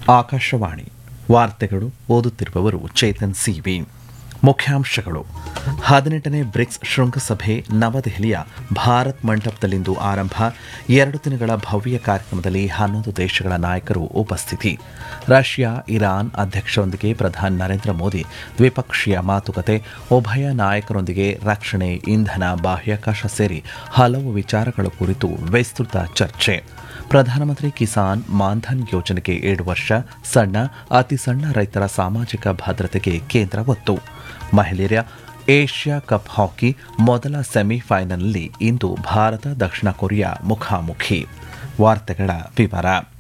ಆಕಾಶವಾಣಿ ವಾರ್ತೆಗಳು ಓದುತ್ತಿರುವವರು ಚೇತನ್ ಸಿವಿ ಮುಖ್ಯಾಂಶಗಳು ಹದಿನೆಂಟನೇ ಬ್ರಿಕ್ಸ್ ಶೃಂಗಸಭೆ ನವದೆಹಲಿಯ ಭಾರತ್ ಮಂಟಪದಲ್ಲಿಂದು ಆರಂಭ ಎರಡು ದಿನಗಳ ಭವ್ಯ ಕಾರ್ಯಕ್ರಮದಲ್ಲಿ ಹನ್ನೊಂದು ದೇಶಗಳ ನಾಯಕರು ಉಪಸ್ಥಿತಿ ರಷ್ಯಾ ಇರಾನ್ ಅಧ್ಯಕ್ಷರೊಂದಿಗೆ ಪ್ರಧಾನಿ ನರೇಂದ್ರ ಮೋದಿ ದ್ವಿಪಕ್ಷೀಯ ಮಾತುಕತೆ ಉಭಯ ನಾಯಕರೊಂದಿಗೆ ರಕ್ಷಣೆ ಇಂಧನ ಬಾಹ್ಯಾಕಾಶ ಸೇರಿ ಹಲವು ವಿಚಾರಗಳ ಕುರಿತು ವಿಸ್ತೃತ ಚರ್ಚೆ ಪ್ರಧಾನಮಂತ್ರಿ ಕಿಸಾನ್ ಮಾನ್ಧನ್ ಯೋಜನೆಗೆ ಏಳು ವರ್ಷ ಸಣ್ಣ ಅತಿ ಸಣ್ಣ ರೈತರ ಸಾಮಾಜಿಕ ಭದ್ರತೆಗೆ ಕೇಂದ್ರ ಒತ್ತು ಮಹಿಳೆಯರ ಏಷ್ಯಾ ಕಪ್ ಹಾಕಿ ಮೊದಲ ಸೆಮಿಫೈನಲ್ನಲ್ಲಿ ಇಂದು ಭಾರತ ದಕ್ಷಿಣ ಕೊರಿಯಾ ಮುಖಾಮುಖಿ ವಾರ್ತೆಗಳ ವಿವರ